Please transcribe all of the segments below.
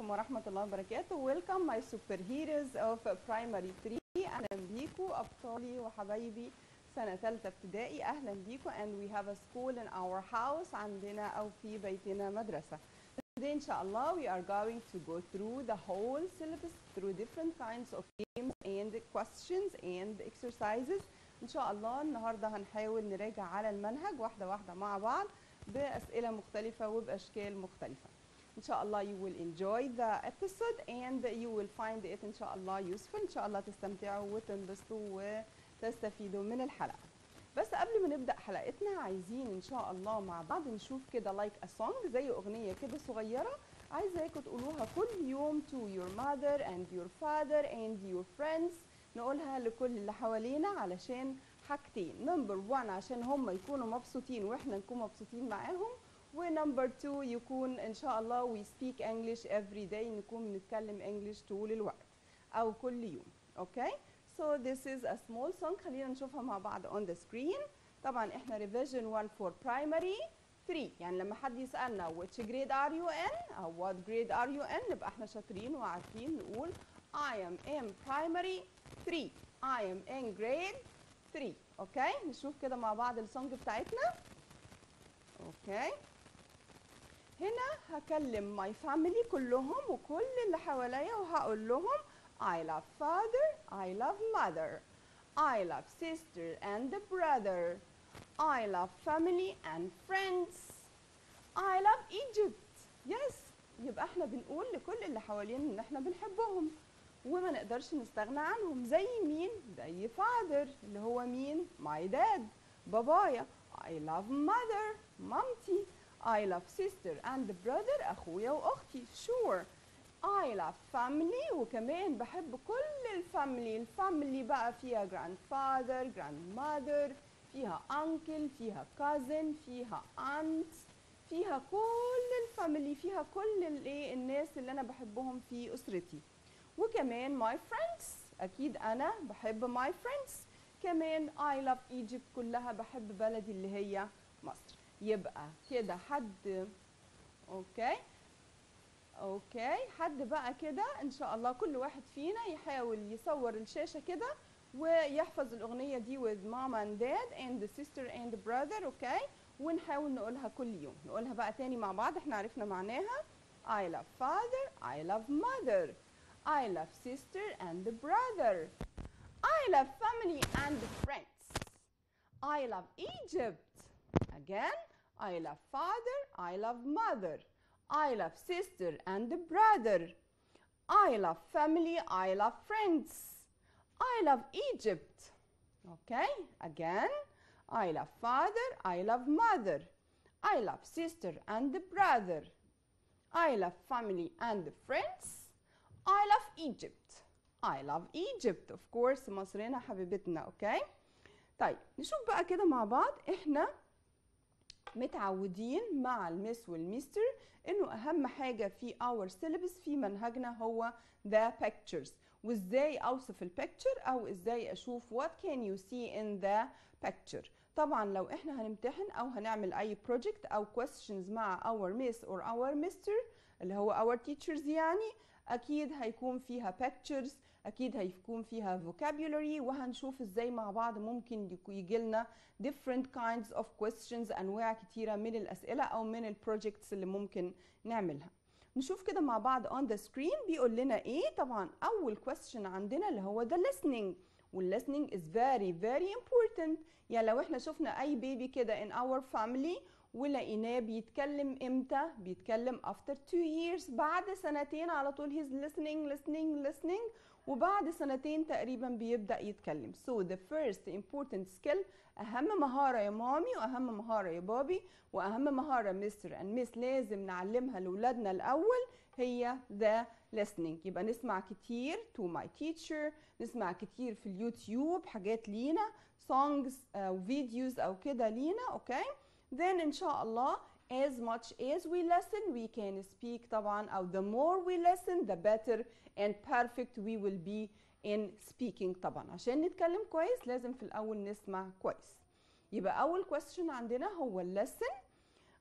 ورحمة الله وبركاته Welcome my superheroes of primary 3 أهلا بيكم أبطالي وحبايبي سنة ثالثة ابتدائي أهلا بيكم and we have a school in our house عندنا أو في بيتنا مدرسة Today إن شاء الله we are going to go through the whole syllabus through different kinds of games and questions and exercises إن شاء الله النهاردة هنحاول نراجع على المنهج واحدة واحدة مع بعض بأسئلة مختلفة وبأشكال مختلفة إن شاء الله you will enjoy the episode and you will find it إن شاء الله useful إن شاء الله تستمتعوا وتنبسطوا وتستفيدوا من الحلقة بس قبل ما نبدأ حلقتنا عايزين إن شاء الله مع بعض نشوف كده like a song زي أغنية كده صغيرة عايزاكم تقولوها كل يوم to your mother and your father and your friends نقولها لكل اللي حوالينا علشان حاجتين نمبر 1 عشان هم يكونوا مبسوطين واحنا نكون مبسوطين معاهم ونمبر 2 يكون ان شاء الله we speak English every day نكون بنتكلم English طول الوقت او كل يوم اوكي so this is a small song خلينا نشوفها مع بعض on the screen طبعا احنا revision 1 for primary 3 يعني لما حد يسالنا which grade are you in او what grade are you in نبقى احنا شاطرين وعارفين نقول I am in primary 3 I am in grade 3 اوكي نشوف كده مع بعض السونج بتاعتنا اوكي هنا هكلم my family كلهم وكل اللي حواليا وهقول لهم I love father I love mother I love sister and brother I love family and friends I love Egypt yes يبقى احنا بنقول لكل اللي حوالينا ان احنا بنحبهم وما نقدرش نستغنى عنهم زي مين زي father اللي هو مين my dad بابايا I love mother مامتي I love sister and brother أخويا وأختي sure I love family وكمان بحب كل الفاميلي الفاميلي بقى فيها grandfather grandmother فيها uncle فيها cousin فيها aunt فيها كل الفاميلي فيها كل الايه الناس اللي انا بحبهم في اسرتي وكمان my friends اكيد انا بحب my friends كمان I love Egypt كلها بحب بلدي اللي هي مصر يبقى كده حد اوكي اوكي حد بقى كده ان شاء الله كل واحد فينا يحاول يصور الشاشه كده ويحفظ الاغنيه دي with mom and dad and the sister and the brother اوكي ونحاول نقولها كل يوم نقولها بقى تاني مع بعض احنا عرفنا معناها I love father I love mother I love sister and brother I love family and friends I love Egypt again I love father I love mother I love sister and brother I love family I love friends I love Egypt okay again I love father I love mother I love sister and brother I love family and friends I love Egypt I love Egypt of course مصرنا حبيبتنا اوكي طيب نشوف بقى كده مع بعض احنا متعودين مع المس والميستر انه اهم حاجه في اور syllabus في منهجنا هو the pictures وازاي اوصف البيكتشر او ازاي اشوف what can you see in the picture طبعا لو احنا هنمتحن او هنعمل اي project او questions مع our miss or our mister اللي هو our teachers يعني اكيد هيكون فيها pictures اكيد هيكون فيها vocabulary وهنشوف ازاي مع بعض ممكن يجي لنا different kinds of questions انواع كتيره من الاسئله او من البروجكتس اللي ممكن نعملها نشوف كده مع بعض on the screen بيقول لنا ايه طبعا اول question عندنا اللي هو the listening والlistening is very very important يعني لو احنا شفنا اي بيبي كده in our family ولقيناه بيتكلم امتى بيتكلم after two years بعد سنتين على طول he's listening listening listening وبعد سنتين تقريبا بيبدا يتكلم so the first important skill اهم مهاره يا مامي واهم مهاره يا بابي واهم مهاره مستر اند مس لازم نعلمها لاولادنا الاول هي the listening يبقى نسمع كتير to my teacher نسمع كتير في اليوتيوب حاجات لينا songs او فيديوز او كده لينا اوكي then ان شاء الله as much as we listen we can speak طبعا او the more we listen the better and perfect we will be in speaking طبعا عشان نتكلم كويس لازم في الاول نسمع كويس يبقى اول question عندنا هو lesson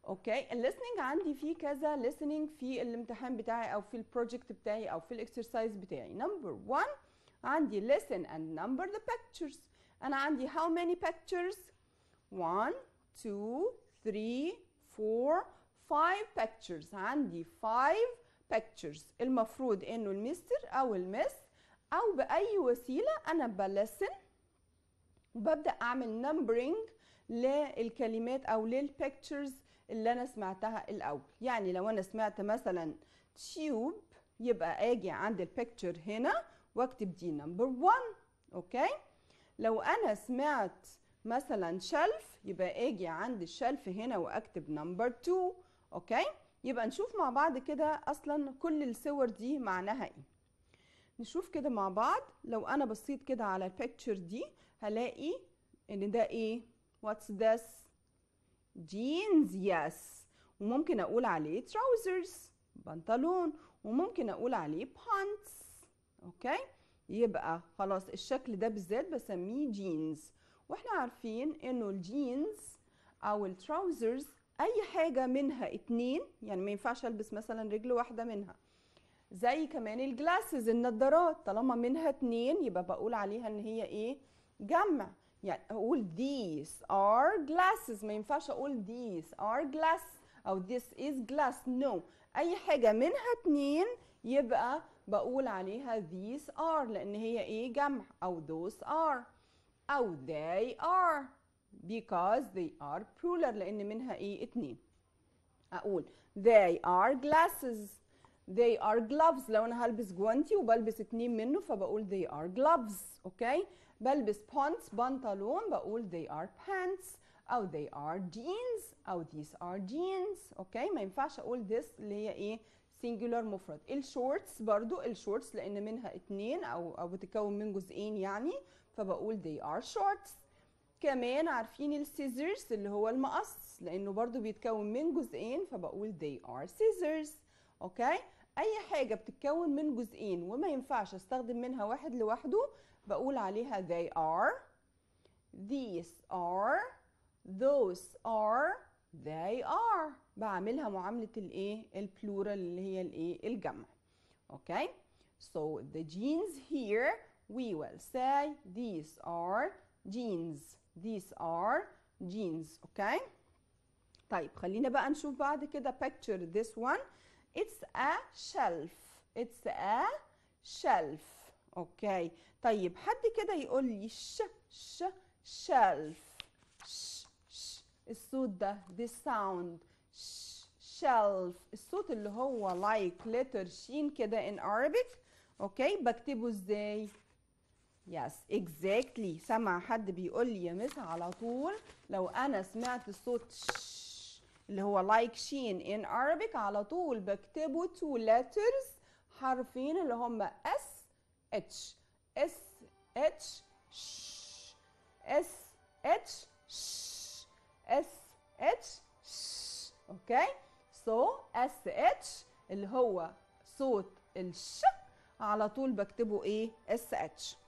اوكي الليسننج عندي فيه كذا listening في الامتحان بتاعي او في البروجكت بتاعي او في الاكسرسايز بتاعي نمبر 1 عندي listen and number the pictures انا عندي how many pictures 1 2 3 4 5 pictures عندي 5 pictures المفروض انه المستر او المس او باي وسيله انا بلسن وببدا اعمل نمبرنج للكلمات او للبيكتشرز اللي انا سمعتها الاول يعني لو انا سمعت مثلا تيوب يبقى اجي عند البيكتشر هنا واكتب دي نمبر 1 اوكي لو انا سمعت مثلا شلف يبقى اجي عند الشلف هنا واكتب نمبر 2 اوكي يبقى نشوف مع بعض كده اصلا كل الصور دي معناها ايه نشوف كده مع بعض لو انا بصيت كده على البيكتشر دي هلاقي ان ده ايه what's this jeans yes وممكن اقول عليه trousers بنطلون وممكن اقول عليه pants اوكي يبقى خلاص الشكل ده بالذات بسميه جينز واحنا عارفين انه الجينز او التراوزرز اي حاجه منها اتنين يعني ما ينفعش البس مثلا رجل واحده منها زي كمان الجلاسز النضارات طالما منها اتنين يبقى بقول عليها ان هي ايه جمع يعني اقول these are glasses ما ينفعش اقول these are glass او this is glass no اي حاجه منها اتنين يبقى بقول عليها these are لان هي ايه جمع او those are او they are because they are plural لان منها ايه اتنين اقول they are glasses they are gloves لو انا هلبس جوانتي وبلبس اتنين منه فبقول they are gloves اوكي بلبس pants بنطلون بقول they are pants او they are jeans او these are jeans اوكي ما ينفعش اقول this اللي هي ايه singular مفرد الشورتس برضو الشورتس لان منها اتنين او او بتتكون من جزئين يعني فبقول they are shorts كمان عارفين السيزرز اللي هو المقص لانه برضو بيتكون من جزئين فبقول they are scissors اوكي اي حاجه بتتكون من جزئين وما ينفعش استخدم منها واحد لوحده بقول عليها they are these are those are they are بعملها معامله الايه البلورال اللي هي الايه الجمع اوكي so the jeans here we will say these are jeans these are jeans okay طيب خلينا بقى نشوف بعد كده picture this one it's a shelf it's a shelf اوكي طيب حد كده يقول لي ش ش shelf ش ش الصوت ده this sound ش shelf الصوت اللي هو like letter شين كده in Arabic اوكي بكتبه ازاي يس yes, exactly سمع حد بيقول لي يا مس على طول لو انا سمعت صوت ش اللي هو like شين in Arabic على طول بكتبه two letters حرفين اللي هم S H S H ش S H ش S H ش اوكي so S H اللي هو صوت الش على طول بكتبه ايه S H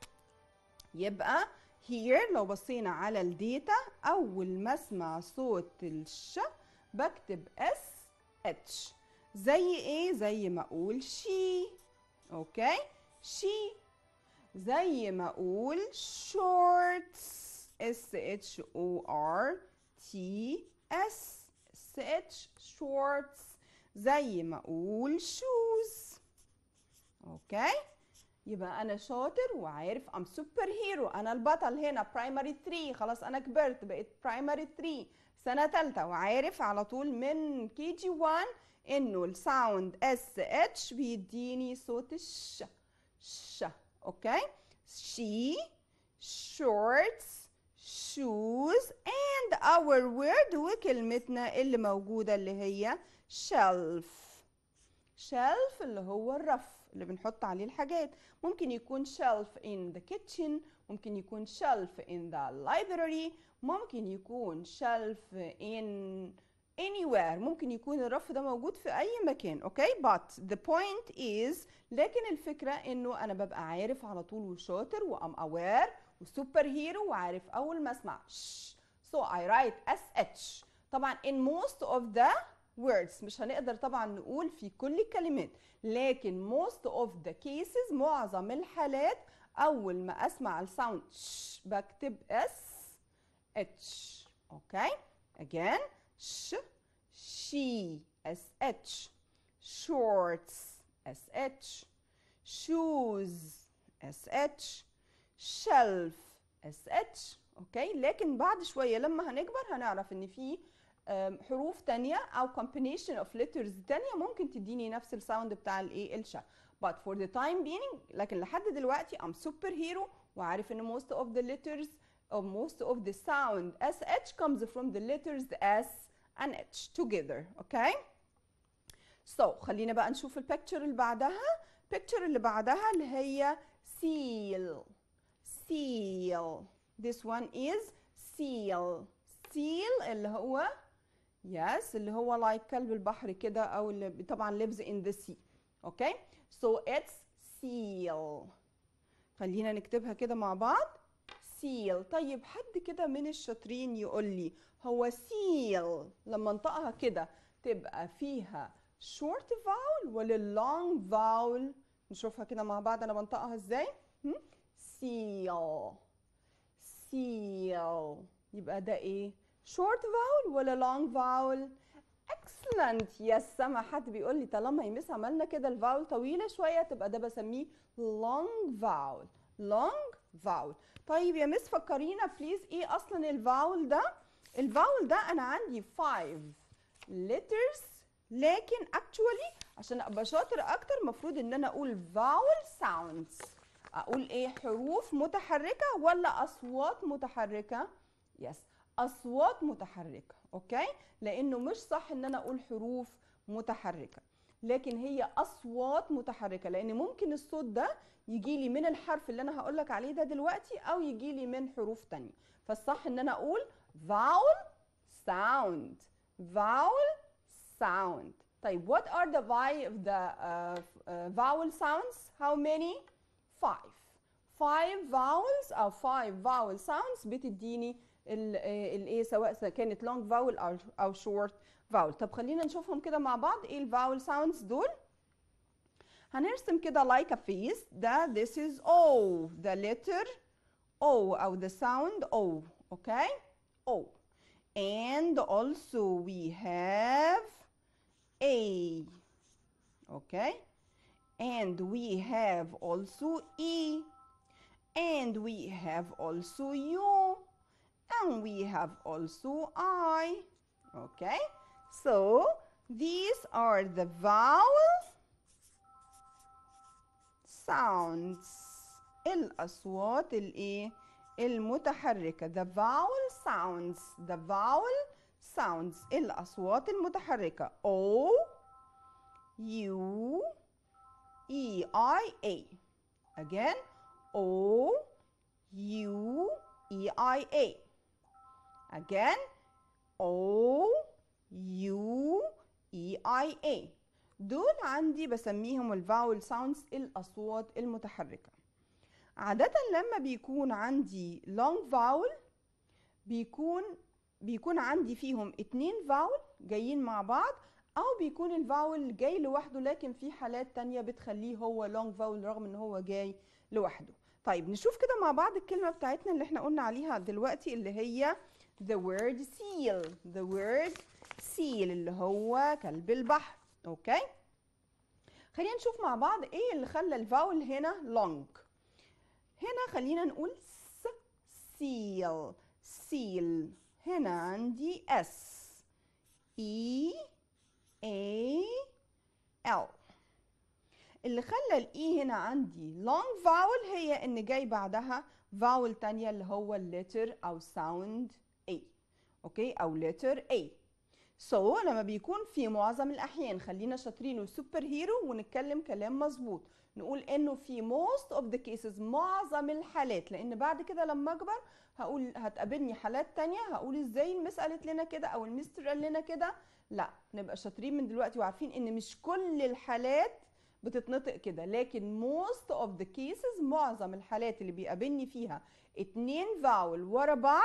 يبقى here لو بصينا على الداتا اول ما اسمع صوت الش بكتب اس اتش زي ايه زي ما اقول شي اوكي شي زي ما اقول shorts اس اتش او ار تي اس اس اتش shorts زي ما اقول shoes اوكي يبقى انا شاطر وعارف ام سوبر هيرو انا البطل هنا برايمري 3 خلاص انا كبرت بقيت برايمري 3 سنه ثالثه وعارف على طول من كي جي 1 انه الساوند اس اتش بيديني صوت الش ش اوكي شي shorts shoes and our word وكلمتنا اللي موجوده اللي هي shelf shelf اللي هو الرف اللي بنحط عليه الحاجات ممكن يكون shelf in the kitchen ممكن يكون shelf in the library ممكن يكون shelf in anywhere ممكن يكون الرف ده موجود في اي مكان اوكي but the point is لكن الفكره انه انا ببقى عارف على طول وشاطر وام aware وسوبر هيرو وعارف اول ما اسمع ش so I write SH طبعا in most of the words مش هنقدر طبعا نقول في كل الكلمات لكن most of the cases معظم الحالات اول ما اسمع الساوند ش بكتب اس اتش اوكي again ش she s h shorts s h shoes s h shelf s h اوكي لكن بعد شويه لما هنكبر هنعرف ان في آم، حروف تانية او combination of letters تانية ممكن تديني نفس الساوند بتاع الايه الشا but for the time being لكن لحد دلوقتي I'm super hero وعارف ان most of the letters or most of the sound sh comes from the letters s and h together okay so خلينا بقى نشوف البيكتشر اللي بعدها البيكتشر اللي بعدها اللي هي seal seal this one is seal seal اللي هو yes اللي هو like كلب البحر كده او اللي طبعا lives in the sea okay so it's seal خلينا نكتبها كده مع بعض seal طيب حد كده من الشاطرين يقول لي هو seal لما انطقها كده تبقى فيها short vowel ولا long vowel نشوفها كده مع بعض انا بنطقها ازاي هم؟ seal seal يبقى ده ايه short vowel ولا long vowel excellent يا سما حد بيقول لي طالما يا مس عملنا كده الفاول طويله شويه تبقى ده بسميه long vowel long vowel طيب يا مس فكرينا بليز ايه اصلا الفاول ده الفاول ده انا عندي 5 letters لكن actually عشان ابقى شاطر اكتر المفروض ان انا اقول vowel sounds اقول ايه حروف متحركه ولا اصوات متحركه يس اصوات متحركه اوكي لانه مش صح ان انا اقول حروف متحركه لكن هي اصوات متحركه لان ممكن الصوت ده يجي لي من الحرف اللي انا هقول لك عليه ده دلوقتي او يجي لي من حروف تانية فالصح ان انا اقول vowel sound vowel sound طيب what are the, vi- the uh, uh, vowel sounds how many five five vowels او five vowel sounds بتديني الايه سواء كانت long vowel او او short vowel طب خلينا نشوفهم كده مع بعض ايه الفاول sounds دول هنرسم كده like a face ده this is O the letter O او the sound O okay O and also we have A okay and we have also E and we have also U and we have also I okay so these are the vowel sounds الأصوات الإيه المتحركة the vowel sounds the vowel sounds الأصوات المتحركة O U E I A again O U E I A again O U E I A دول عندي بسميهم الفاول ساوندز الأصوات المتحركة عادة لما بيكون عندي long vowel بيكون بيكون عندي فيهم اتنين فاول جايين مع بعض او بيكون الفاول جاي لوحده لكن في حالات تانية بتخليه هو long vowel رغم ان هو جاي لوحده طيب نشوف كده مع بعض الكلمة بتاعتنا اللي احنا قلنا عليها دلوقتي اللي هي the word seal the word seal اللي هو كلب البحر اوكي خلينا نشوف مع بعض ايه اللي خلى الفاول هنا long هنا خلينا نقول س seal seal هنا عندي s e a l اللي خلى الاي هنا عندي long vowel هي ان جاي بعدها vowel تانية اللي هو الليتر او sound a اوكي او letter a سو so, لما بيكون في معظم الاحيان خلينا شاطرين وسوبر هيرو ونتكلم كلام مظبوط نقول انه في most of the cases معظم الحالات لان بعد كده لما اكبر هقول هتقابلني حالات تانية هقول ازاي المس قالت لنا كده او المستر قال لنا كده لا نبقى شاطرين من دلوقتي وعارفين ان مش كل الحالات بتتنطق كده لكن most of the cases معظم الحالات اللي بيقابلني فيها اتنين فاول ورا بعض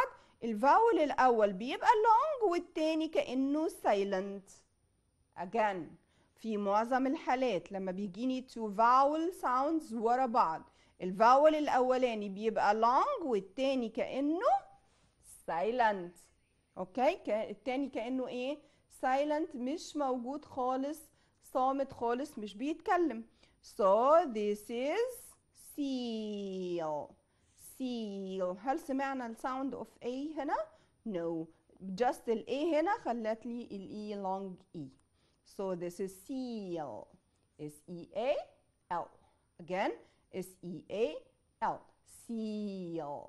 الفاول الاول بيبقى long والتاني كانه silent again في معظم الحالات لما بيجيني two vowel sounds ورا بعض الفاول الاولاني بيبقى long والتاني كانه silent اوكي كا- التاني كانه ايه silent مش موجود خالص صامت خالص مش بيتكلم so this is seal seal هل سمعنا الساوند اوف A هنا no just ال A هنا خلت لي ال E long E so this is seal S E A L again S E A L seal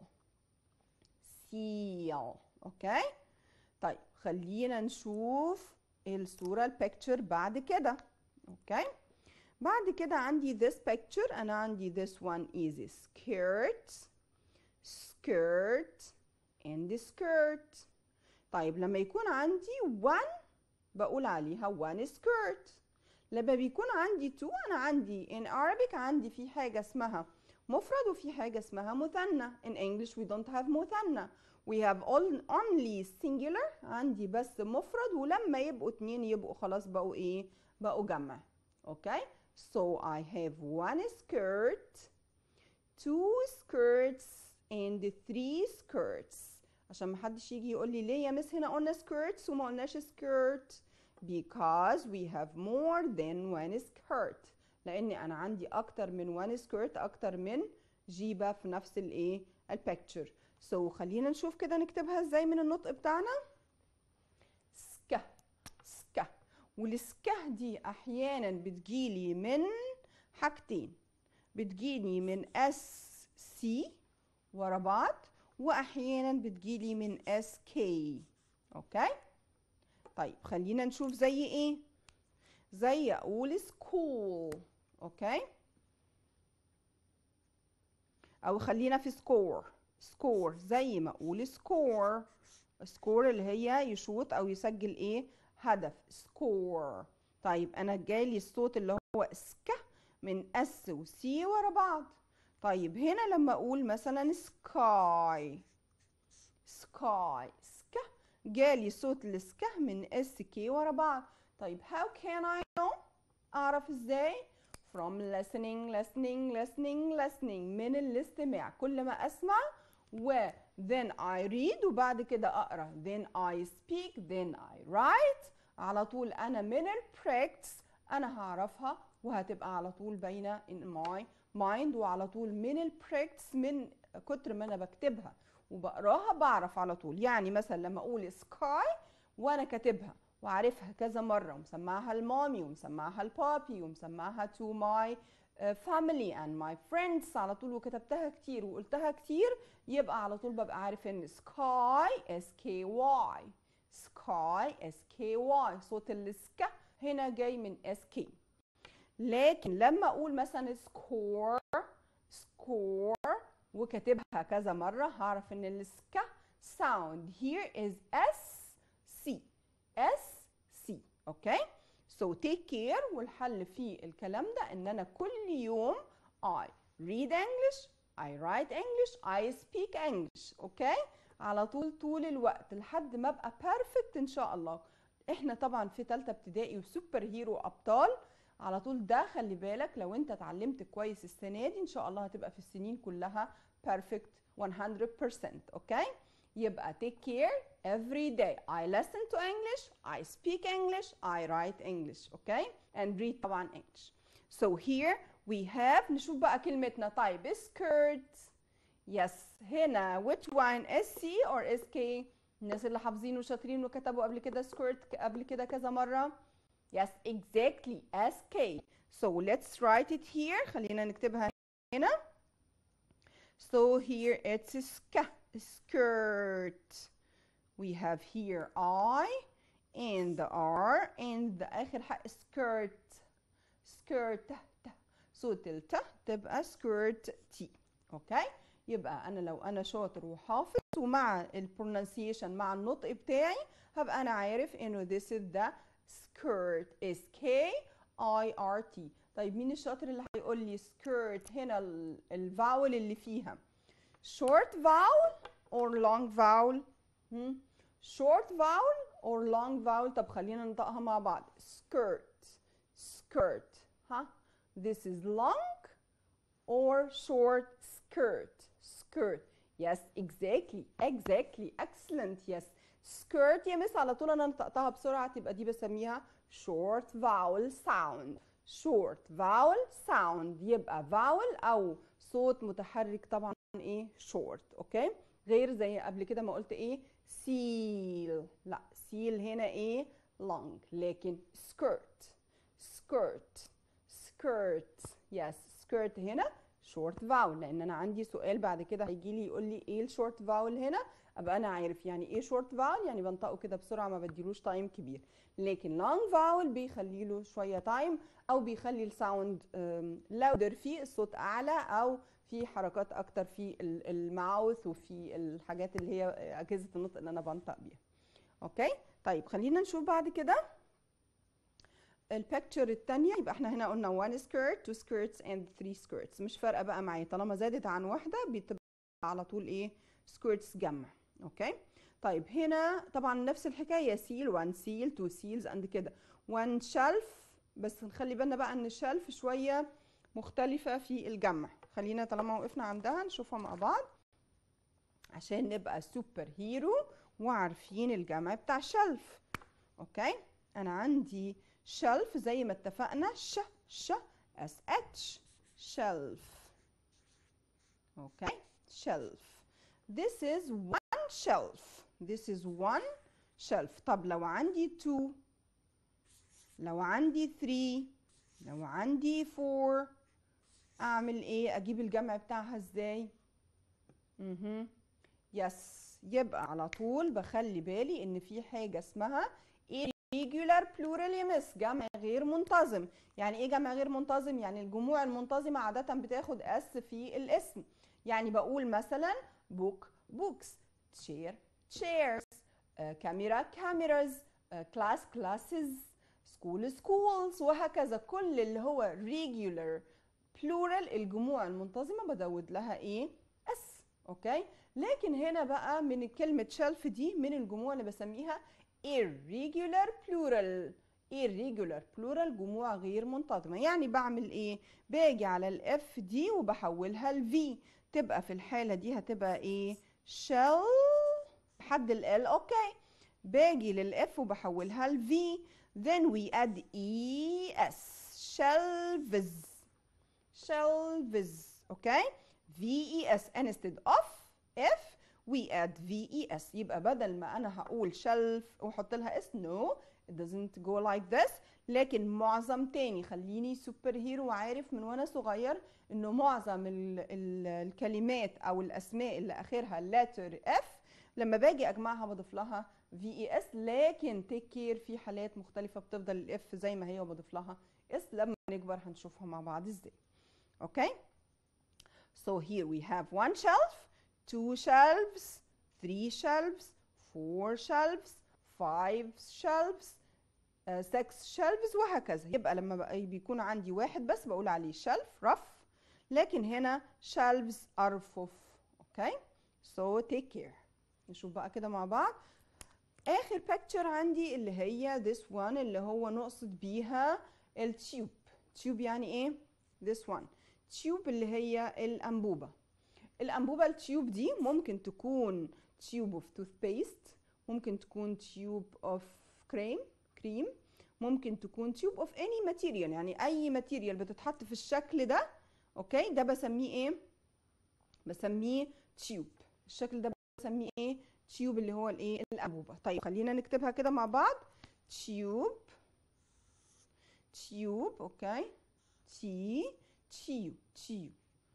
seal اوكي طيب خلينا نشوف الصورة البيكتشر بعد كده اوكي بعد كده عندي this picture انا عندي this one is skirt skirt and skirt طيب لما يكون عندي one بقول عليها one skirt لما بيكون عندي two انا عندي in Arabic عندي في حاجة اسمها مفرد وفي حاجة اسمها مثنى in English we don't have مثنى we have all, only singular عندي بس مفرد ولما يبقوا اتنين يبقوا خلاص بقوا ايه بقوا جمع اوكي so I have one skirt two skirts and three skirts عشان محدش يجي يقول لي ليه يا مس هنا قلنا skirts وما قلناش skirt because we have more than one skirt لان انا عندي اكتر من one skirt اكتر من جيبه في نفس الايه البيكتشر سو so, خلينا نشوف كده نكتبها ازاي من النطق بتاعنا سكا سكا والسكه دي احيانا بتجيلي من حاجتين بتجيني من اس سي ورا بعض واحيانا بتجيلي من اس كي اوكي طيب خلينا نشوف زي ايه زي اقول سكول اوكي او خلينا في سكور سكور زي ما اقول سكور سكور اللي هي يشوط او يسجل ايه هدف سكور طيب انا جالي الصوت اللي هو سكا من اس وسي ورا بعض طيب هنا لما اقول مثلا سكاي سكاي سكا جالي صوت السكا من اس كي ورا بعض طيب how can I know اعرف ازاي from listening listening listening listening من الاستماع كل ما اسمع و then I read وبعد كده اقرا then I speak then I write على طول انا من البراكتس انا هعرفها وهتبقى على طول باينه in my mind وعلى طول من البراكتس من كتر ما انا بكتبها وبقراها بعرف على طول يعني مثلا لما اقول سكاي وانا كاتبها وعارفها كذا مره ومسمعها لمامي ومسمعها لبابي ومسمعها to my family and my friends على طول وكتبتها كتير وقلتها كتير يبقى على طول ببقى عارف ان sky s k y sky s k y صوت السكا هنا جاي من s k لكن لما اقول مثلا score score وكاتبها كذا مره هعرف ان السكا sound here is s c s c اوكي so take care والحل في الكلام ده ان انا كل يوم I read English I write English I speak English اوكي على طول طول الوقت لحد ما ابقى بيرفكت ان شاء الله احنا طبعا في ثالثه ابتدائي وسوبر هيرو ابطال على طول ده خلي بالك لو انت اتعلمت كويس السنه دي ان شاء الله هتبقى في السنين كلها بيرفكت 100% اوكي يبقى take care every day I listen to English I speak English I write English okay and read طبعا English so here we have نشوف بقى كلمتنا طيب skirt yes هنا which one SC or SK الناس اللي حافظين وشاطرين وكتبوا قبل كده skirt قبل كده كذا مرة yes exactly SK so let's write it here خلينا نكتبها هنا so here it's sk skirt we have here I and the R and the آخر حق skirt skirt ت صوت الت تبقى skirt T اوكي يبقى انا لو انا شاطر وحافظ ومع البرونسيشن مع النطق بتاعي هبقى انا عارف انه this is the skirt is K I R T طيب مين الشاطر اللي هيقول لي skirt هنا الفاول اللي فيها short vowel or long vowel هم؟ short vowel or long vowel طب خلينا ننطقها مع بعض skirt skirt ها this is long or short skirt skirt yes exactly exactly excellent yes skirt يا مس على طول انا نطقتها بسرعه تبقى دي بسميها short vowel sound short vowel sound يبقى vowel او صوت متحرك طبعا ايه short اوكي غير زي قبل كده ما قلت ايه seal لا seal هنا ايه long لكن skirt skirt skirt yes skirt هنا short vowel لان انا عندي سؤال بعد كده هيجي لي يقول لي ايه الشورت فاول هنا ابقى انا عارف يعني ايه شورت فاول يعني بنطقه كده بسرعه ما بديلوش تايم كبير لكن لونج فاول بيخلي له شويه تايم او بيخلي الساوند لاودر فيه الصوت اعلى او في حركات اكتر في الماوث وفي الحاجات اللي هي اجهزه النطق اللي انا بنطق بيها اوكي طيب خلينا نشوف بعد كده البيكتشر الثانيه يبقى احنا هنا قلنا one skirt two skirts and three skirts مش فارقه بقى معايا طالما زادت عن واحده بتبقى على طول ايه skirts جمع اوكي طيب هنا طبعا نفس الحكايه سيل one سيل two seals and كده one shelf بس نخلي بالنا بقى ان الشلف شويه مختلفه في الجمع خلينا طالما وقفنا عندها نشوفها مع بعض عشان نبقى سوبر هيرو وعارفين الجمع بتاع شلف اوكي انا عندي شلف زي ما اتفقنا ش ش اس اتش شلف اوكي شلف this is one shelf this is one shelf طب لو عندي two لو عندي three لو عندي four اعمل ايه اجيب الجمع بتاعها ازاي اها يس يبقى على طول بخلي بالي ان في حاجه اسمها irregular plural يا مس جمع غير منتظم يعني ايه جمع غير منتظم يعني الجموع المنتظمه عاده بتاخد اس في الاسم يعني بقول مثلا book books chair chairs كاميرا uh, cameras uh, class classes school schools وهكذا كل اللي هو regular plural الجموع المنتظمه بدود لها ايه اس اوكي لكن هنا بقى من كلمه شلف دي من الجموع اللي بسميها irregular plural irregular plural جموع غير منتظمه يعني بعمل ايه باجي على الاف دي وبحولها لفي تبقى في الحاله دي هتبقى ايه shall لحد ال اوكي باجي للاف وبحولها لفي then we add es shelves shelves اوكي v e s instead of f we add v e s يبقى بدل ما انا هقول shelf واحط لها اس no it doesn't go like this لكن معظم تاني خليني سوبر هيرو وعارف من وانا صغير انه معظم ال ال الكلمات او الاسماء اللي اخرها letter f لما باجي اجمعها بضيف لها في اي اس لكن تيك كير في حالات مختلفه بتفضل الاف زي ما هي وبضيف لها اس لما نكبر هنشوفها مع بعض ازاي اوكي so here we have one shelf two shelves three shelves four shelves five shelves uh, six shelves وهكذا يبقى لما بقى بيكون عندي واحد بس بقول عليه shelf رف لكن هنا shelves أرفف اوكي so take care نشوف بقى كده مع بعض اخر picture عندي اللي هي this one اللي هو نقصد بيها التيوب تيوب يعني ايه this one تيوب اللي هي الانبوبه الانبوبه التيوب دي ممكن تكون تيوب اوف توث بيست ممكن تكون تيوب اوف كريم كريم ممكن تكون تيوب اوف اني ماتيريال يعني اي ماتيريال بتتحط في الشكل ده اوكي ده بسميه ايه بسميه تيوب الشكل ده بسميه ايه تيوب اللي هو الايه الانبوبه طيب خلينا نكتبها كده مع بعض تيوب تيوب اوكي تي تيوب تيوب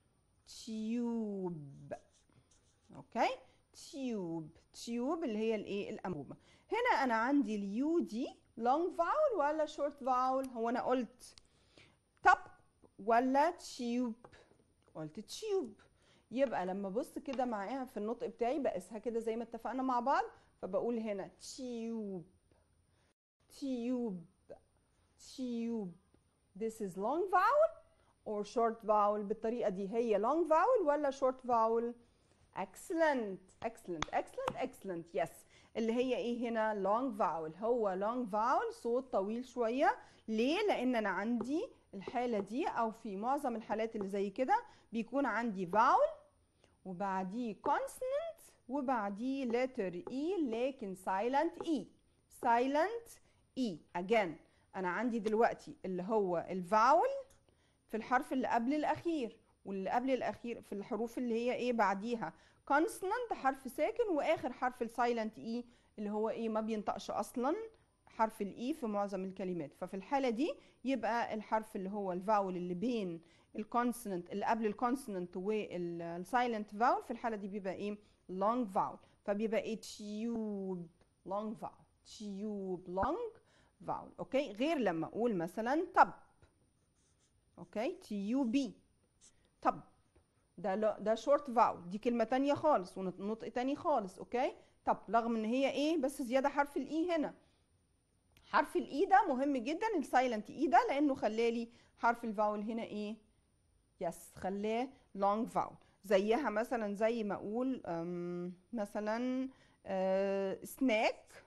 تيوب اوكي تيوب تيوب اللي هي الايه الانبوبه هنا انا عندي اليو دي لونج فاول ولا شورت فاول هو انا قلت توب ولا تيوب قلت تيوب يبقى لما ابص كده معاها في النطق بتاعي بقيسها كده زي ما اتفقنا مع بعض فبقول هنا تيوب تيوب تيوب this is long vowel or short vowel بالطريقة دي هي long vowel ولا short vowel excellent excellent excellent excellent yes اللي هي ايه هنا long vowel هو long vowel صوت طويل شويه ليه لان انا عندي الحاله دي او في معظم الحالات اللي زي كده بيكون عندي vowel وبعديه consonant وبعديه letter e لكن silent e silent e again انا عندي دلوقتي اللي هو الفاول في الحرف اللي قبل الاخير واللي قبل الاخير في الحروف اللي هي ايه بعديها consonant حرف ساكن واخر حرف السايلنت اي اللي هو ايه ما بينطقش اصلا حرف الاي في معظم الكلمات ففي الحاله دي يبقى الحرف اللي هو الفاول اللي بين الكونسوننت اللي قبل الكونسوننت والسايلنت فاول في الحاله دي بيبقى ايه long vowel فبيبقى ايه tube long vowel tube long vowel اوكي غير لما اقول مثلا طب اوكي تي يو بي طب ده لا ده شورت فاول دي كلمه تانية خالص ونطق تاني خالص اوكي طب رغم ان هي ايه بس زياده حرف الاي هنا حرف الاي ده مهم جدا السايلنت اي ده لانه خلالي حرف الفاول هنا ايه يس خلاه لونج فاول زيها مثلا زي ما اقول مثلا سناك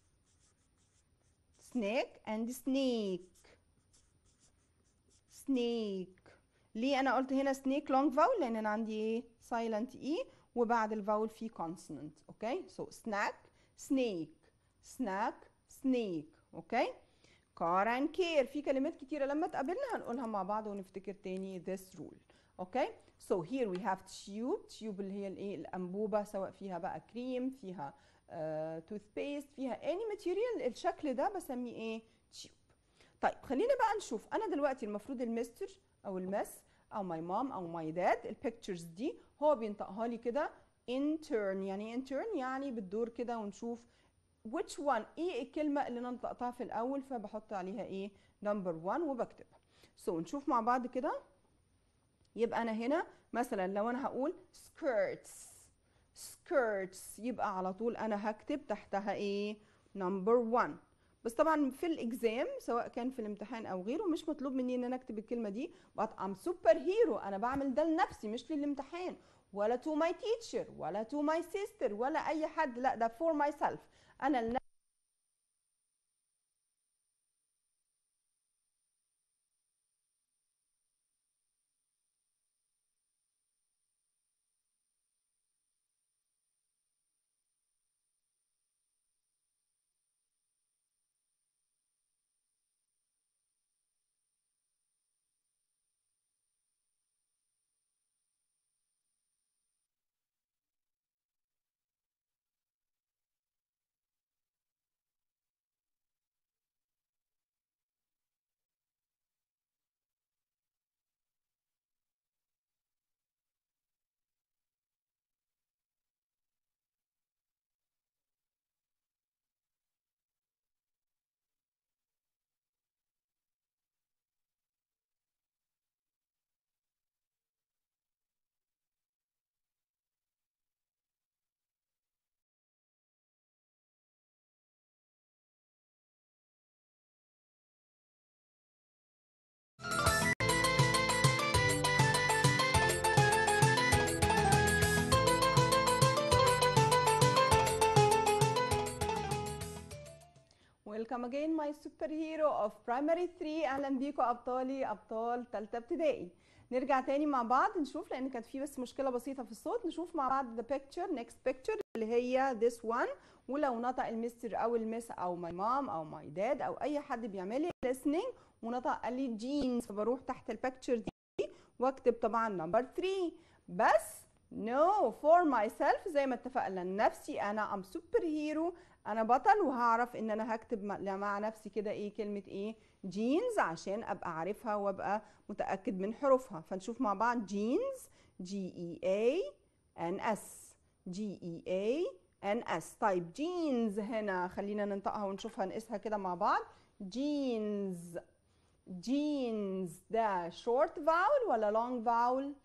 snake and snake snake ليه انا قلت هنا snake long vowel لان انا عندي ايه silent e وبعد الفاول في consonant اوكي so snack snake snack snake اوكي car and care في كلمات كتيرة لما تقابلنا هنقولها مع بعض ونفتكر تاني this rule اوكي so here we have tube tube اللي هي الايه الانبوبة سواء فيها بقى كريم فيها توث uh, بيست فيها اني ماتيريال الشكل ده بسميه ايه تيوب طيب خلينا بقى نشوف انا دلوقتي المفروض المستر او المس او ماي مام او ماي داد البيكتشرز دي هو بينطقها لي كده in turn يعني in turn يعني بتدور كده ونشوف which one ايه الكلمه اللي انا نطقتها في الاول فبحط عليها ايه نمبر 1 وبكتبها سو so, نشوف مع بعض كده يبقى انا هنا مثلا لو انا هقول skirts skirts يبقى على طول انا هكتب تحتها ايه نمبر 1 بس طبعا في الاكزام سواء كان في الامتحان او غيره مش مطلوب مني ان انا اكتب الكلمه دي but I'm super hero انا بعمل ده لنفسي مش للامتحان ولا to my teacher ولا to my sister ولا اي حد لا ده for myself انا لنفسي Welcome again my superhero of primary 3 اهلا بيكم ابطالي ابطال ثالثه ابتدائي نرجع تاني مع بعض نشوف لان كانت في بس مشكله بسيطه في الصوت نشوف مع بعض the picture next picture اللي هي this one ولو نطق المستر او المس او my mom او my dad او اي حد بيعمل لي listening ونطق قال لي jeans فبروح تحت البيكتشر دي واكتب طبعا نمبر 3 بس no for myself زي ما اتفقنا لنفسي انا ام سوبر هيرو انا بطل وهعرف ان انا هكتب مع نفسي كده ايه كلمه ايه جينز عشان ابقى عارفها وابقى متاكد من حروفها فنشوف مع بعض جينز جي اي اي ان اس جي اي اي ان اس طيب جينز هنا خلينا ننطقها ونشوفها نقيسها كده مع بعض جينز جينز ده شورت فاول ولا لونج فاول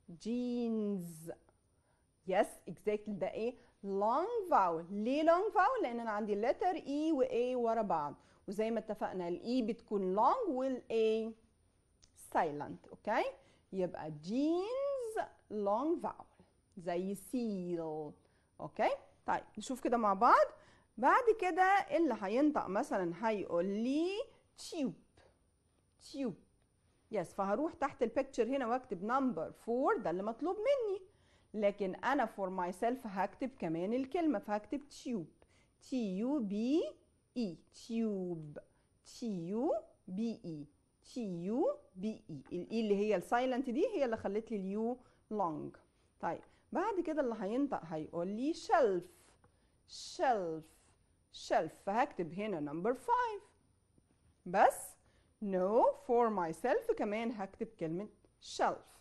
جينز يس اكزاكتلي ده ايه long vowel ليه long vowel لان انا عندي letter e و a ورا بعض وزي ما اتفقنا ال e بتكون long وال a silent اوكي يبقى jeans long vowel زي seal اوكي طيب نشوف كده مع بعض بعد كده اللي هينطق مثلا هيقول لي تيوب تيوب يس فهروح تحت البيكتشر هنا واكتب نمبر 4 ده اللي مطلوب مني لكن انا فور ماي سيلف هكتب كمان الكلمه فهكتب تيوب تي يو بي اي تيوب تي يو بي اي تي يو بي اي الاي اللي هي السايلنت دي هي اللي خلت لي اليو لونج طيب بعد كده اللي هينطق هيقول لي شلف شلف شلف فهكتب هنا نمبر 5 بس no for myself كمان هكتب كلمة shelf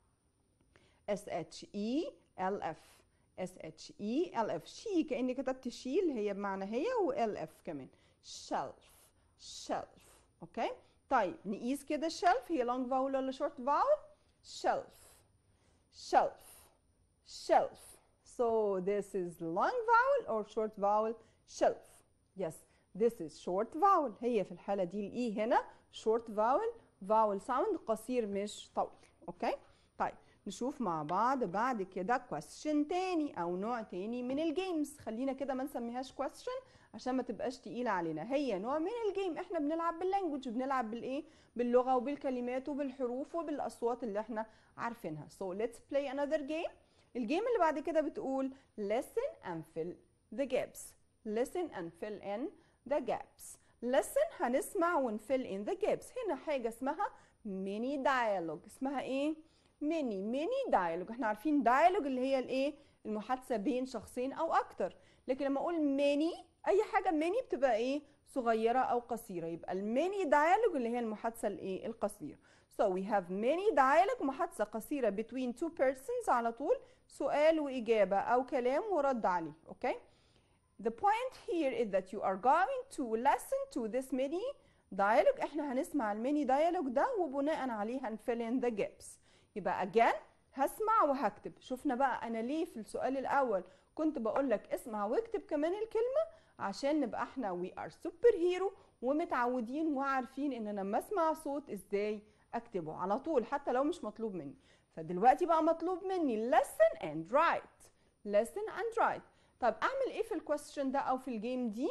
S H E L F S H E L F شي كأني كتبت شي اللي هي بمعنى هي و L F كمان shelf shelf اوكي طيب نقيس كده shelf هي long vowel ولا short vowel shelf shelf shelf so this is long vowel or short vowel shelf yes this is short vowel هي في الحالة دي الإي هنا short vowel vowel sound قصير مش طويل اوكي طيب نشوف مع بعض بعد كده question تاني او نوع تاني من الجيمز خلينا كده ما نسميهاش question عشان ما تبقاش تقيلة علينا هي نوع من الجيم احنا بنلعب باللانجوج بنلعب بالايه باللغة وبالكلمات وبالحروف وبالاصوات اللي احنا عارفينها so let's play another game الجيم اللي بعد كده بتقول listen and fill the gaps listen and fill in the gaps listen هنسمع ونفل in the gaps هنا حاجة اسمها mini dialogue اسمها ايه ميني ميني dialogue احنا عارفين dialogue اللي هي الايه المحادثة بين شخصين او اكتر لكن لما اقول ميني اي حاجة ميني بتبقى ايه صغيرة او قصيرة يبقى الميني dialogue اللي هي المحادثة الايه القصيرة So we have many dialogue محادثة قصيرة between two persons على طول سؤال وإجابة أو كلام ورد عليه أوكي okay? The point here is that you are going to listen to this mini dialogue احنا هنسمع الميني dialogue ده وبناء عليه هنفل in the gaps يبقى again هسمع وهكتب شفنا بقى انا ليه في السؤال الاول كنت بقول لك اسمع واكتب كمان الكلمه عشان نبقى احنا we are super hero ومتعودين وعارفين ان انا لما اسمع صوت ازاي اكتبه على طول حتى لو مش مطلوب مني فدلوقتي بقى مطلوب مني listen and write listen and write طب اعمل ايه في الكويستشن ده او في الجيم دي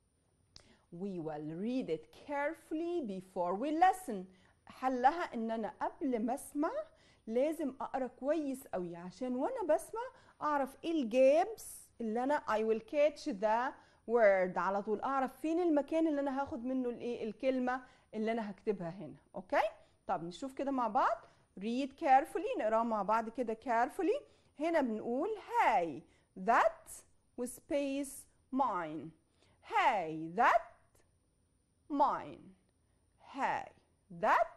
we will read it carefully before we listen حلها ان انا قبل ما اسمع لازم اقرا كويس قوي عشان وانا بسمع اعرف ايه الجابس اللي انا I will catch the word على طول اعرف فين المكان اللي انا هاخد منه الايه الكلمه اللي انا هكتبها هنا اوكي طب نشوف كده مع بعض read carefully نقراه مع بعض كده carefully هنا بنقول hey that وسبيس mine hey that mine hey that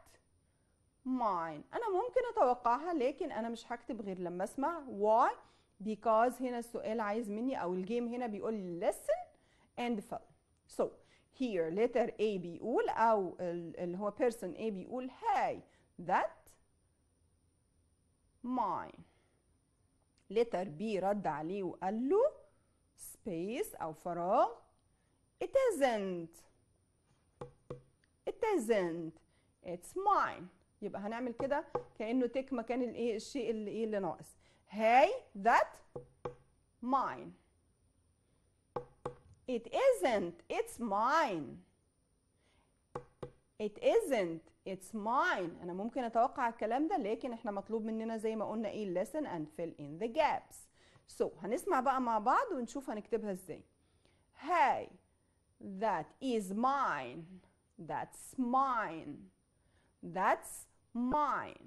mine انا ممكن اتوقعها لكن انا مش هكتب غير لما اسمع why because هنا السؤال عايز مني او الجيم هنا بيقول لي listen and fill so here letter A بيقول او اللي هو person A بيقول hey that mine letter B رد عليه وقال له space او فراغ it isn't it isn't it's mine يبقى هنعمل كده كانه تك مكان الايه الشيء اللي ايه اللي ناقص hey that mine it isn't it's mine it isn't it's mine انا ممكن اتوقع الكلام ده لكن احنا مطلوب مننا زي ما قلنا ايه listen and fill in the gaps so هنسمع بقى مع بعض ونشوف هنكتبها ازاي hey that is mine that's mine that's mine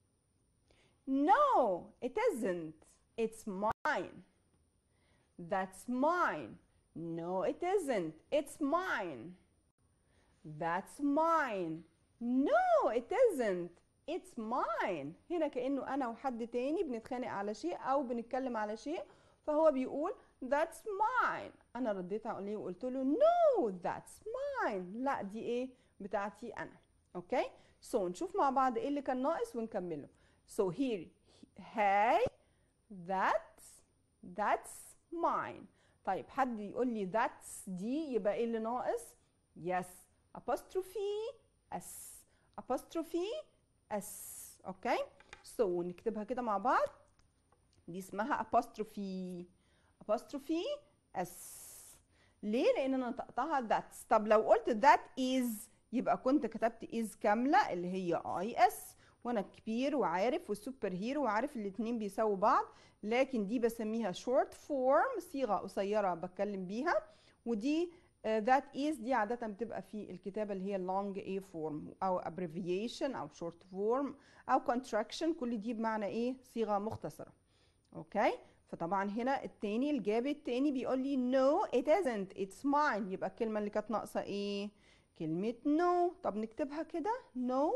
no it isn't it's mine that's mine no it isn't it's mine that's mine no it isn't it's mine هنا كأنه أنا وحد تاني بنتخانق على شيء أو بنتكلم على شيء فهو بيقول that's mine أنا رديت عليه وقلت له no that's mine لا دي إيه بتاعتي أنا أوكي so نشوف مع بعض إيه اللي كان ناقص ونكمله so here hey that's that's mine طيب حد يقول لي that's دي يبقى إيه اللي ناقص yes apostrophe s apostrophe s اوكي سو so, نكتبها كده مع بعض دي اسمها apostrophe apostrophe s ليه لان انا نطقتها that's طب لو قلت that is يبقى كنت كتبت is كامله اللي هي اي اس وانا كبير وعارف والسوبر هيرو وعارف الاتنين بيساووا بعض لكن دي بسميها short form صيغه قصيره بتكلم بيها ودي uh, that is دي عادة بتبقى في الكتابة اللي هي long A form أو abbreviation أو short form أو contraction كل دي بمعنى إيه صيغة مختصرة أوكي فطبعا هنا التاني الجاب التاني بيقول لي no it isn't it's mine يبقى الكلمة اللي كانت ناقصة إيه كلمة no طب نكتبها كده no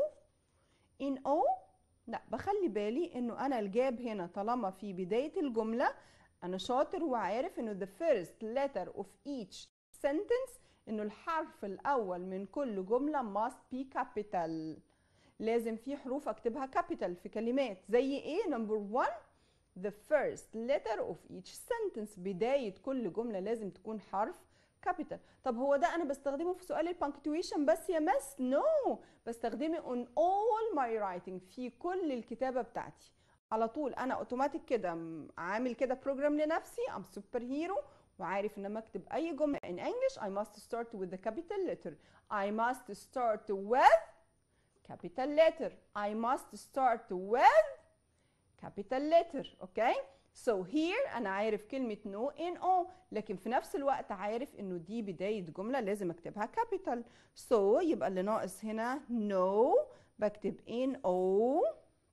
in O لا بخلي بالي إنه أنا الجاب هنا طالما في بداية الجملة أنا شاطر وعارف إنه the first letter of each sentence انه الحرف الاول من كل جمله must be capital لازم في حروف اكتبها capital في كلمات زي ايه نمبر 1 the first letter of each sentence بدايه كل جمله لازم تكون حرف capital طب هو ده انا بستخدمه في سؤال البنكتويشن بس يا مس نو no. بستخدمه on all my writing في كل الكتابه بتاعتي على طول انا اوتوماتيك كده عامل كده بروجرام لنفسي ام سوبر هيرو وعارف ان لما اكتب اي جمله in English I must start with the capital letter I must start with capital letter I must start with capital letter okay so here انا عارف كلمه no in O لكن في نفس الوقت عارف انه دي بدايه جمله لازم اكتبها capital so يبقى اللي ناقص هنا no بكتب in O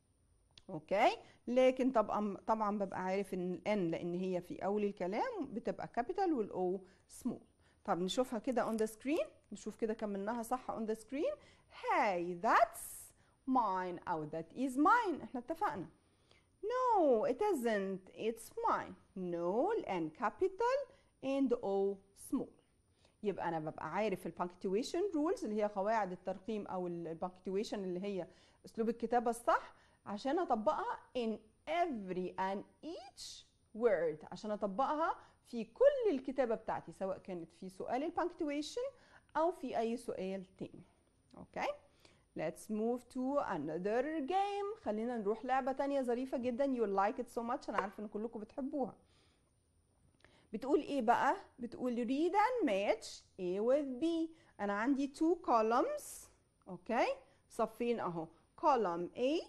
اوكي لكن طبعا طبعا ببقى عارف ان الان لان هي في اول الكلام بتبقى كابيتال والاو سمول طب نشوفها كده اون ذا سكرين نشوف كده كملناها صح اون ذا سكرين هاي ذاتس mine او that is mine احنا اتفقنا no it isn't it's mine no الان capital and o small يبقى انا ببقى عارف البنكتويشن رولز اللي هي قواعد الترقيم او البنكتويشن اللي هي اسلوب الكتابه الصح عشان اطبقها in every and each word عشان اطبقها في كل الكتابه بتاعتي سواء كانت في سؤال البنكتويشن او في اي سؤال تاني اوكي Let's move to another game خلينا نروح لعبة تانية ظريفة جدا you like it so much أنا عارفة إن كلكم بتحبوها بتقول إيه بقى؟ بتقول read and match A with B أنا عندي two columns أوكي صفين أهو column A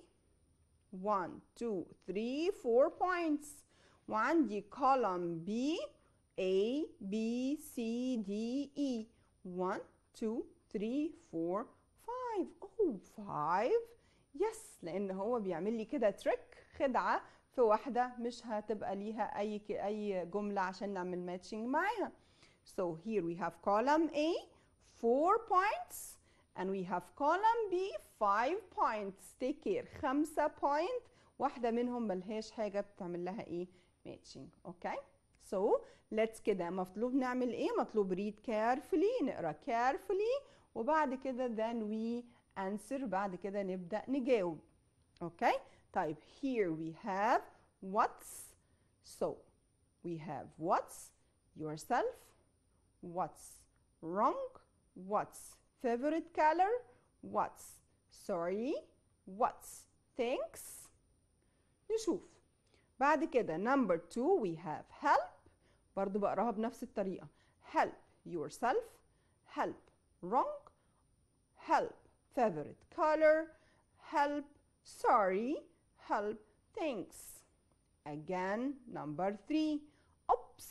1 2 3 4 points وعندي column B A B C D E 1 2 3 4 5 oh 5 يس لان هو بيعمل لي كده تريك خدعه في واحده مش هتبقى ليها اي اي جمله عشان نعمل ماتشنج معاها so here we have column A 4 points and we have column B 5 points take care 5 point واحدة منهم ملهاش حاجة بتعمل لها ايه matching اوكي so let's كده مطلوب نعمل ايه مطلوب read carefully نقرا carefully وبعد كده then we answer بعد كده نبدأ نجاوب اوكي طيب here we have what's so we have what's yourself what's wrong what's favorite color what's sorry what's thanks نشوف بعد كده number two we have help برضو بقراها بنفس الطريقة help yourself help wrong help favorite color help sorry help thanks again number three oops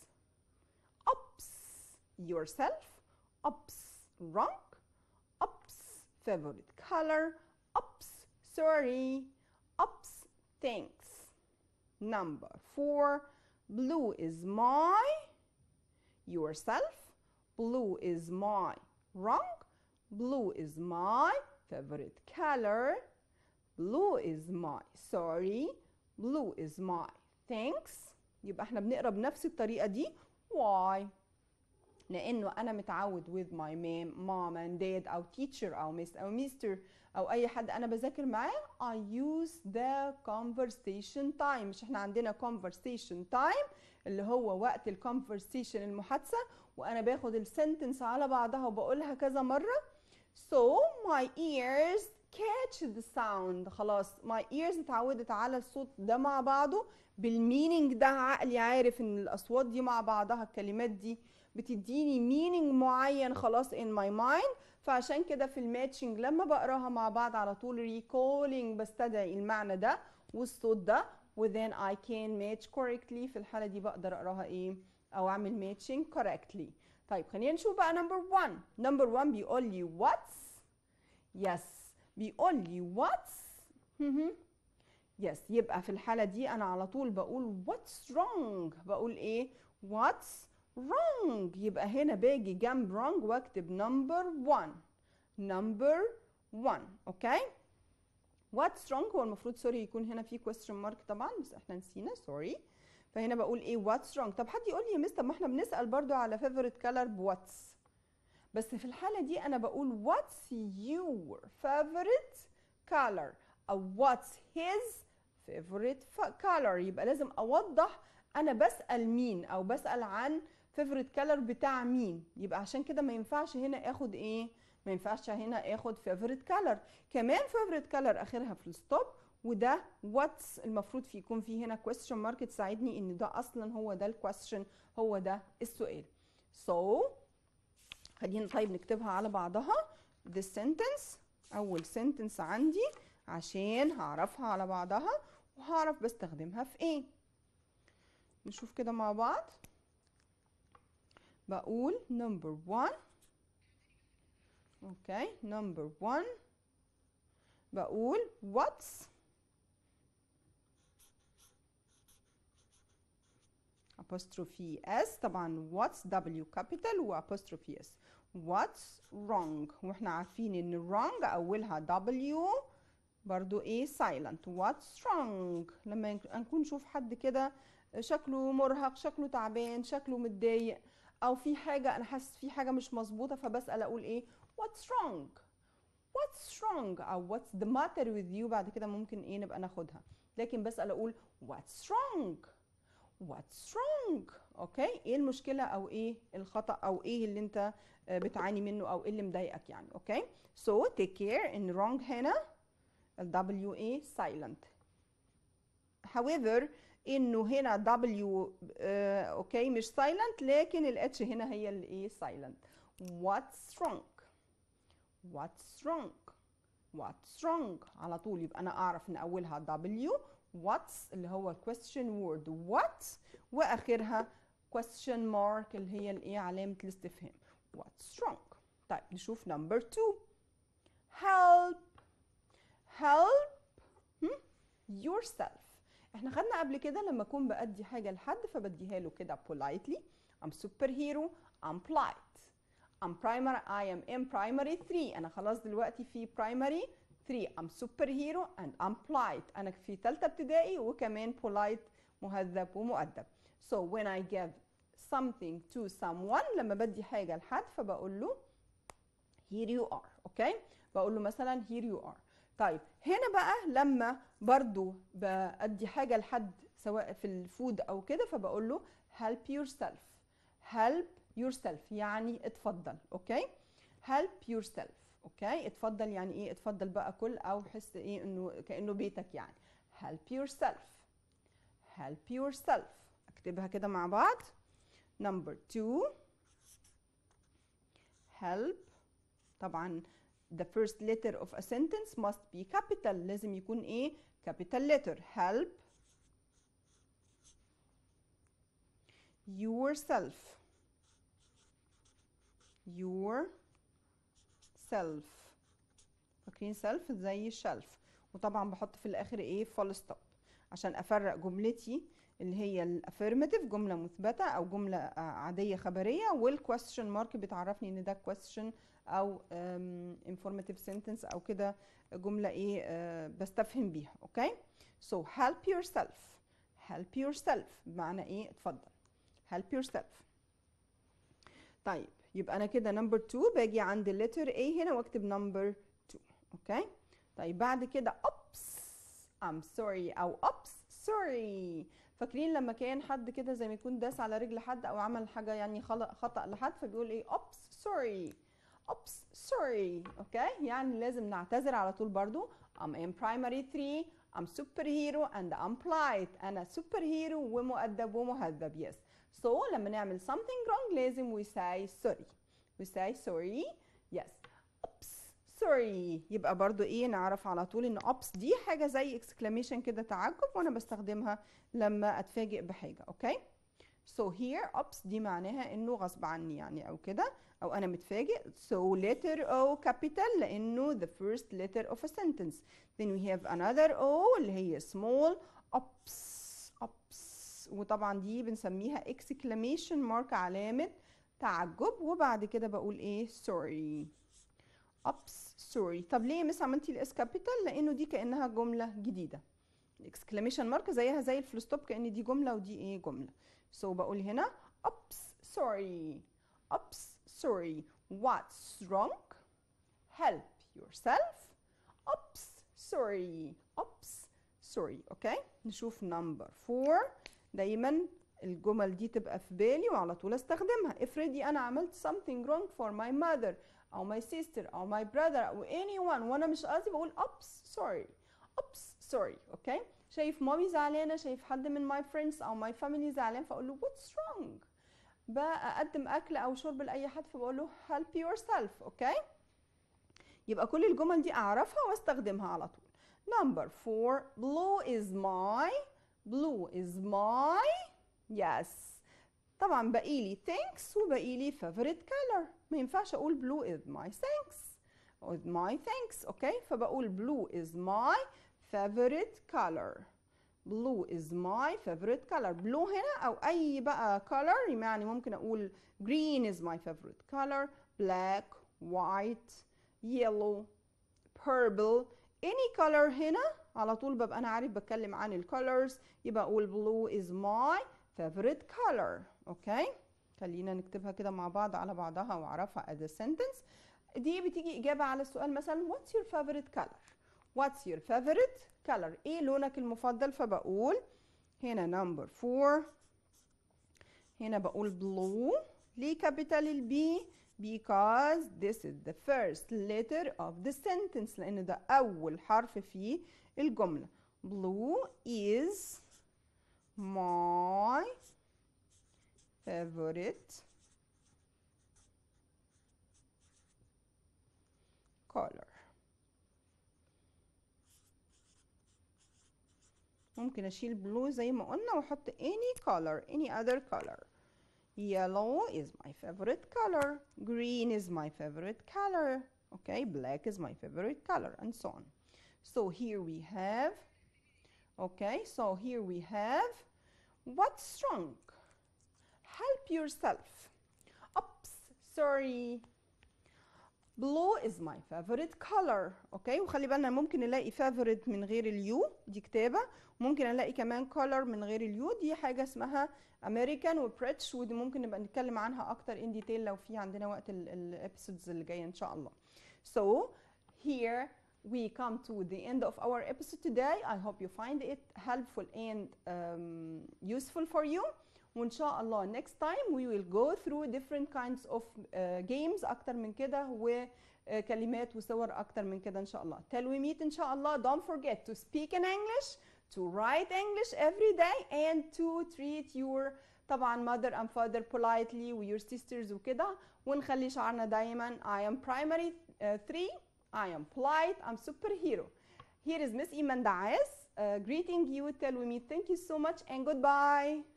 oops yourself oops wrong oops favorite color oops sorry oops thanks number four blue is my yourself blue is my wrong blue is my favorite color blue is my sorry blue is my thanks يبقى احنا بنقرا بنفس الطريقه دي why لانه انا متعود with my mom, mom and dad او teacher او miss او mister او اي حد انا بذاكر معاه I use the conversation time مش احنا عندنا conversation time اللي هو وقت الكونفرسيشن المحادثه وانا باخد السنتنس على بعضها وبقولها كذا مره so my ears catch the sound خلاص my ears اتعودت على الصوت ده مع بعضه بالمينينج ده عقلي عارف ان الاصوات دي مع بعضها الكلمات دي بتديني مينينج معين خلاص in my mind فعشان كده في الماتشنج لما بقراها مع بعض على طول recalling بستدعي المعنى ده والصوت ده و then I can match correctly في الحالة دي بقدر اقراها ايه او اعمل matching correctly طيب خلينا نشوف بقى number one number one بيقول لي what's yes بيقول لي what's yes يبقى في الحالة دي أنا على طول بقول what's wrong بقول إيه what's wrong يبقى هنا باجي جنب wrong واكتب number one number one أوكي what's wrong هو المفروض سوري يكون هنا في question mark طبعا بس احنا نسينا سوري فهنا بقول ايه what's wrong طب حد يقول لي يا مس طب ما احنا بنسأل برضو على favorite color بواتس بس في الحالة دي أنا بقول what's your favorite color أو what's his favorite color يبقى لازم أوضح أنا بسأل مين أو بسأل عن favorite color بتاع مين يبقى عشان كده ما ينفعش هنا آخد إيه ما ينفعش هنا آخد favorite color كمان favorite color آخرها في الستوب وده what's المفروض في يكون فيه هنا question mark تساعدني إن ده أصلا هو ده الكويستشن هو ده السؤال so خلينا طيب نكتبها على بعضها this sentence أول sentence عندي عشان هعرفها على بعضها وهعرف بستخدمها في ايه نشوف كده مع بعض بقول number one اوكي number one بقول what's apostrophe s طبعا what's w capital و apostrophe s what's wrong واحنا عارفين ان wrong اولها w برضو ايه silent what's wrong لما نكون نشوف حد كده شكله مرهق شكله تعبان شكله متضايق او في حاجه انا حاسس في حاجه مش مظبوطه فبسال اقول ايه what's wrong what's wrong او what's the matter with you بعد كده ممكن ايه نبقى ناخدها لكن بسال اقول what's wrong what's wrong اوكي ايه المشكله او ايه الخطا او ايه اللي انت بتعاني منه او ايه اللي مضايقك يعني اوكي so take care ان wrong هنا ال W A silent however انه هنا W آه اوكي مش silent لكن ال H هنا هي ال ايه silent what's wrong what's wrong what's wrong على طول يبقى انا اعرف ان اولها W what's اللي هو question word what واخرها question mark اللي هي الايه علامه الاستفهام what's wrong طيب نشوف number two help help yourself احنا خدنا قبل كده لما اكون بادي حاجه لحد فبديها له كده politely I'm superhero I'm polite I'm primary I am in primary 3 انا خلاص دلوقتي في primary 3 I'm superhero and I'm polite انا في ثالثه ابتدائي وكمان polite مهذب ومؤدب so when I give something to someone لما بدي حاجه لحد فبقول له here you are اوكي okay? بقول له مثلا here you are طيب هنا بقى لما برضو بأدي حاجة لحد سواء في الفود أو كده فبقول له help yourself help yourself يعني اتفضل أوكي help yourself أوكي اتفضل يعني إيه اتفضل بقى كل أو حس إيه إنه كأنه بيتك يعني help yourself help yourself أكتبها كده مع بعض number two help طبعا the first letter of a sentence must be capital لازم يكون ايه capital letter help yourself yourself فاكرين self زي shelf وطبعا بحط في الاخر ايه full stop عشان افرق جملتي اللي هي الافيرماتيف جمله مثبته او جمله عاديه خبريه والكويستشن مارك بتعرفني ان ده question او informative sentence او كده جمله ايه uh, بستفهم بيها اوكي so help yourself help yourself بمعنى ايه اتفضل help yourself طيب يبقى انا كده نمبر 2 باجي عند الليتر A هنا واكتب نمبر 2 اوكي طيب بعد كده اوبس I'm sorry او اوبس sorry فاكرين لما كان حد كده زي ما يكون داس على رجل حد او عمل حاجه يعني خطا لحد فبيقول ايه اوبس sorry oops sorry اوكي يعني لازم نعتذر على طول برضو I'm in primary 3 I'm superhero and I'm polite أنا superhero ومؤدب ومهذب yes so لما نعمل something wrong لازم we say sorry we say sorry yes oops sorry يبقى برضو ايه نعرف على طول ان oops دي حاجة زي exclamation كده تعجب وانا بستخدمها لما اتفاجئ بحاجة اوكي so here oops دي معناها انه غصب عني يعني او كده او انا متفاجئ so letter O capital لانه the first letter of a sentence then we have another O اللي هي small oops oops وطبعا دي بنسميها exclamation mark علامة تعجب وبعد كده بقول ايه sorry oops sorry طب ليه مس عملتي الاس كابيتال لانه دي كانها جمله جديده الاكسكلاميشن مارك زيها زي الفول ستوب كان دي جمله ودي ايه جمله سو so بقول هنا oops sorry oops sorry what's wrong help yourself oops sorry oops sorry اوكي نشوف نمبر 4 دايما الجمل دي تبقى في بالي وعلى طول استخدمها افرضي انا عملت something wrong for my mother او my sister او my brother او anyone وانا مش قصدي بقول oops sorry oops sorry اوكي شايف مامي زعلانه شايف حد من my friends او my family زعلان فاقول له what's wrong بقدم اكل او شرب لاي حد فبقول له help yourself اوكي يبقى كل الجمل دي اعرفها واستخدمها على طول number 4 blue is my blue is my yes طبعا باقي لي thanks وباقي لي favorite color ما ينفعش اقول blue is my thanks with my thanks اوكي فبقول blue is my favorite color blue is my favorite color blue هنا او اي بقى color يعني ممكن اقول green is my favorite color black white yellow purple any color هنا على طول ببقى انا عارف بتكلم عن الكولرز يبقى اقول blue is my favorite color اوكي خلينا نكتبها كده مع بعض على بعضها واعرفها as a sentence دي بتيجي اجابه على السؤال مثلا what's your favorite color what's your favorite color ايه لونك المفضل فبقول هنا number 4 هنا بقول blue ليه كابيتال البي because this is the first letter of the sentence لان ده اول حرف في الجمله blue is my favorite color ممكن اشيل blue زي ما قلنا واحط any color any other color yellow is my favorite color green is my favorite color okay black is my favorite color and so on so here we have okay so here we have what's wrong help yourself oops sorry blue is my favorite color اوكي وخلي بالنا ممكن نلاقي favorite من غير اليو دي كتابه ممكن الاقي كمان color من غير اليو دي حاجه اسمها امريكان وبريتش ودي ممكن نبقى نتكلم عنها اكتر ان ديتيل لو في عندنا وقت الابيسودز اللي جايه ان شاء الله so here we come to the end of our episode today i hope you find it helpful and um, useful for you وان شاء الله next time we will go through different kinds of uh, games اكتر من كده وكلمات وصور اكتر من كده ان شاء الله till we meet ان شاء الله don't forget to speak in English to write English every day and to treat your طبعا mother and father politely و your sisters وكده ونخلي شعارنا دايما I am primary 3 uh, I am polite I'm superhero here is Miss Iman Daes uh, greeting you till we meet thank you so much and goodbye